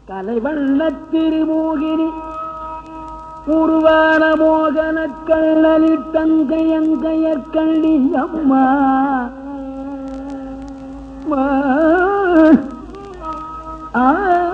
கலைவண்ண திருமோகினி உருவான மோகன கள்ளலி தங்கையங்கையற் கள்ளி அம்மா மா. ஆ.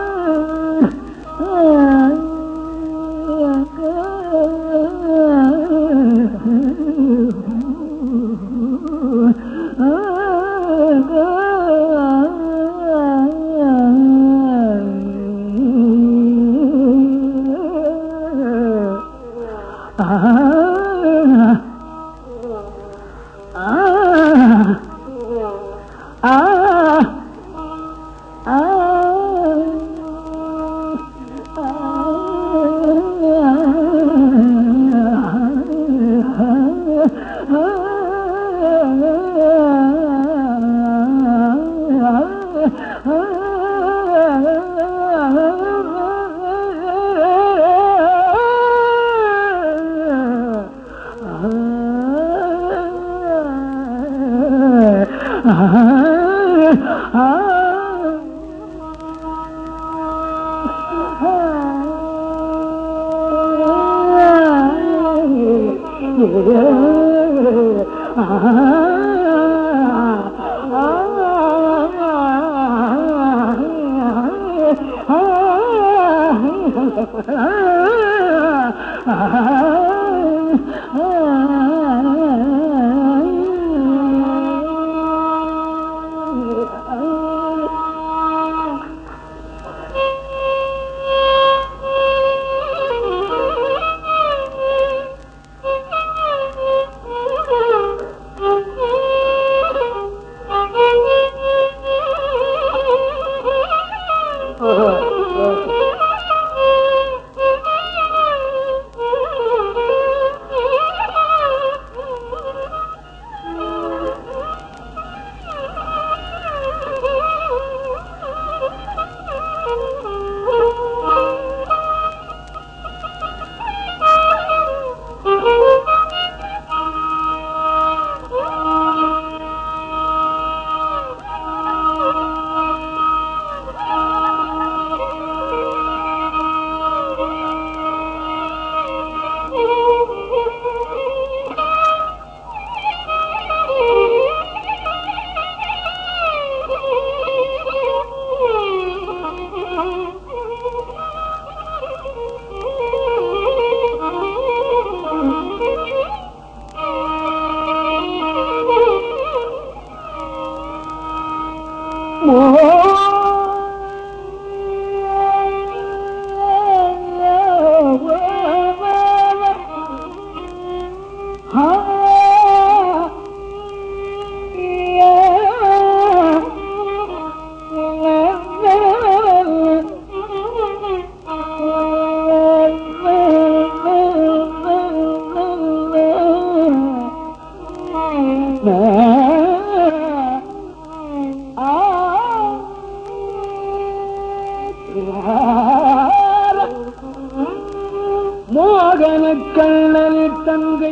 மோகன கண்ணலி தங்கை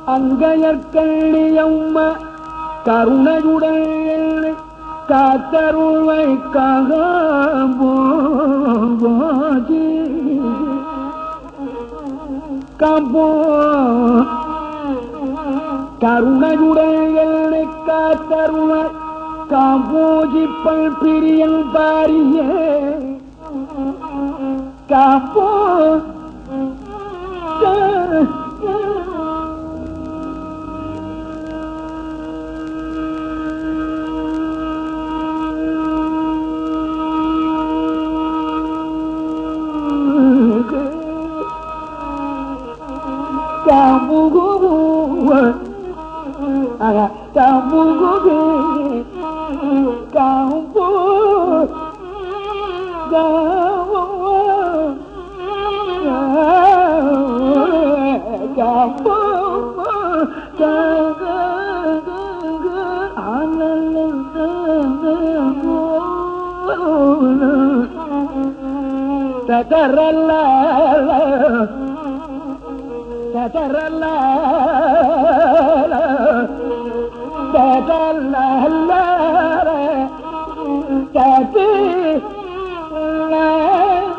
அங்கையற்கள்ளியம்ம கருணையுடன் என்னை காத்தருள்வை காம்போதி காம்போ கருணையுடன் என்னை காத்தருள்வை காம்போஜி பல் பிரியன் பாரியே காம்போ தரல்ல தரல்ல தரல்ல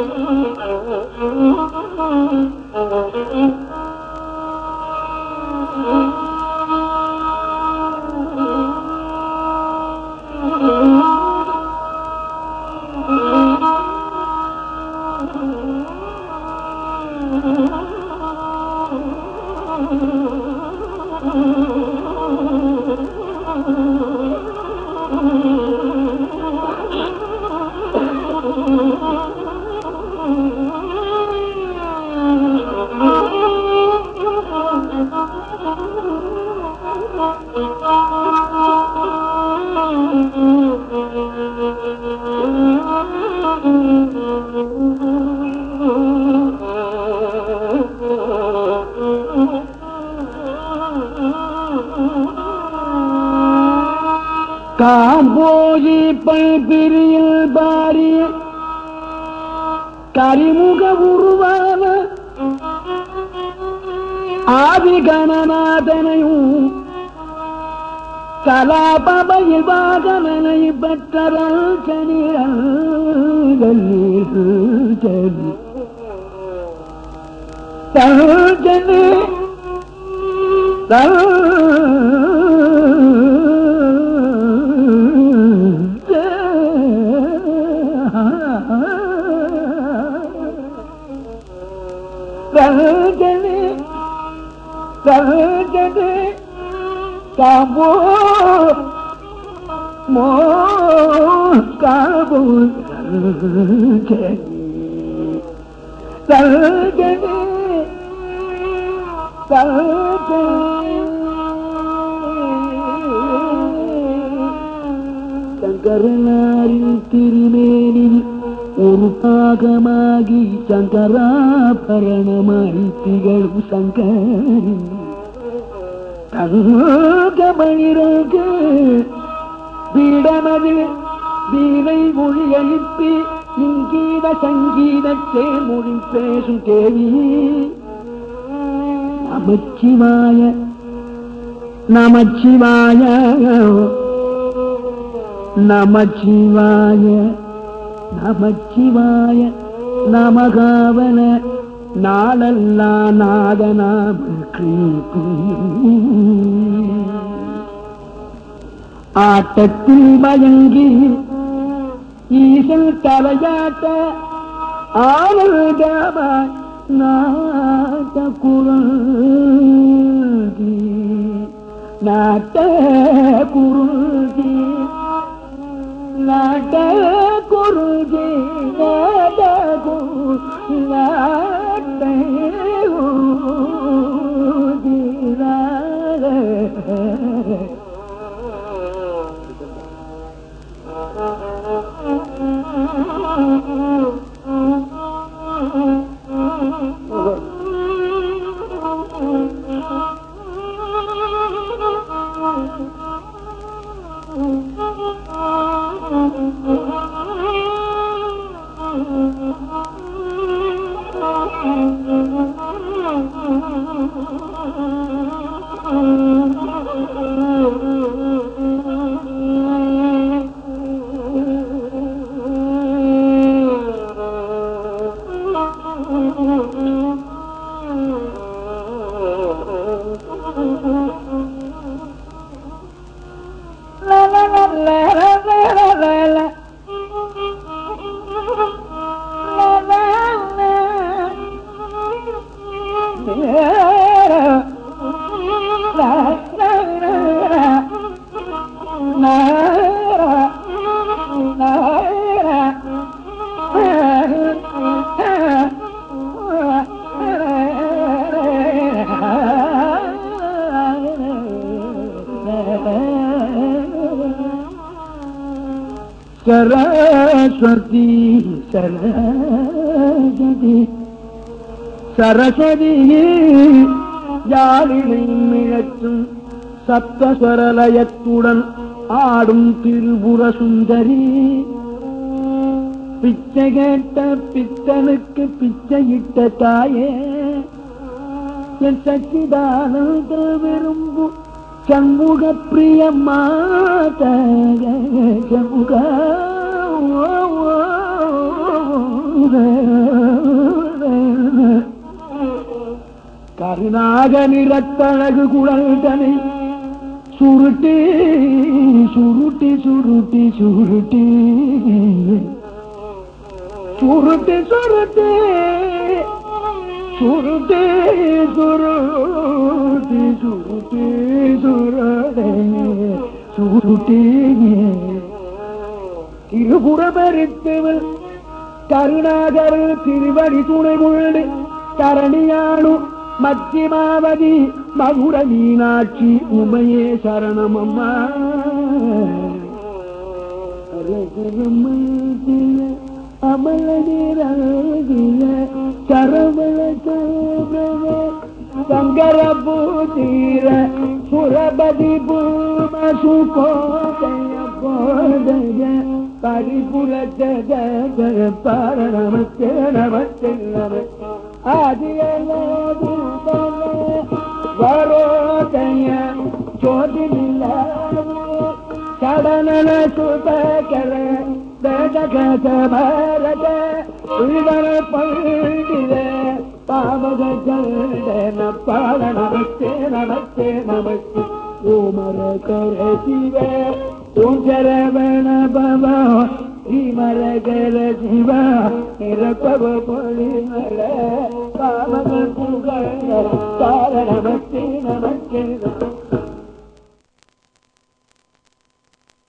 காம்போஜி பல்பிரியில் பாரிய கரிமுக உருவான ஆதி கணநாதனையும் கலாபபயில் வாகனனை பெற்றரல் சனிரல் சனி தல்ஜனி ரஜனி ரஜனி காபோ மோ காபோ ரஜனி சங்கரனாரின் திருமேனில் ஒரு பாகமாகி சங்கராபரணமாய் திகழும் சங்கரின் தங்கமணிரக பீடமது வீணை மொழி எழுப்பி இங்கீத சங்கீதத்தே மொழி பேசும் தேவி நமச்சிவாய நமச்சிவாய நமச்சிவாய நமச்சிவாய நமகாவன நாளல்லா நாதநாம ஆட்டத்தில் மயங்கி ஈசல் தலையாட்ட ஆனந்தமாய் நாட்ட குருதி நாட்ட குருதி நாட்ட குருதி நாட்ட குரு நாட்ட குருதி நாட சரஸ்வதி சரஸ்வதி சரஸ்வதி யாழினை மிழற்றும் சப்தஸ்வரலயத்துடன் ஆடும் திருபுர சுந்தரி பிச்சை கேட்ட பித்தனுக்கு பிச்சையிட்ட தாயே என் சச்சிதானந்த விரும்பு சண்முக பிரிய மாத சண்முக கருணாக நிறத்தழகு குழல்தனை சுருட்டி சுருட்டி சுருட்டி சுருட்டி சுருட்டி சுருட்டி சுருட்டி சுருட்டி சுருட்டி சுருடே சுருட்டி திருபுறமரித்தவள் கருணாகர் திருவடி துணை முள்ளு கரணியாளு மத்தியமாவதி மகுட மீனாட்சி உமையே சரணமம்மா அமல நீராகிய சரவண சோபவ சங்கர பூதீர சுரபதி பூம சுகோதய கோதய பரிபுரத பார நமஸ்தே நமஸ்தே நமஸ்தே ஆதியலோதுபல வரோதய ஜோதிநில சடனன சுபகர வேதகத பாரத உள்வர பண்டித பாவக ஜன பால நமஸ்தே நமஸ்தே நமஸ்தே ஓமர கர சிவ ஓம் சரவண பவ ஸ்ரீமர கர சிவ நிரப்பவ பொழிமல பாவக புகழ பால நமஸ்தே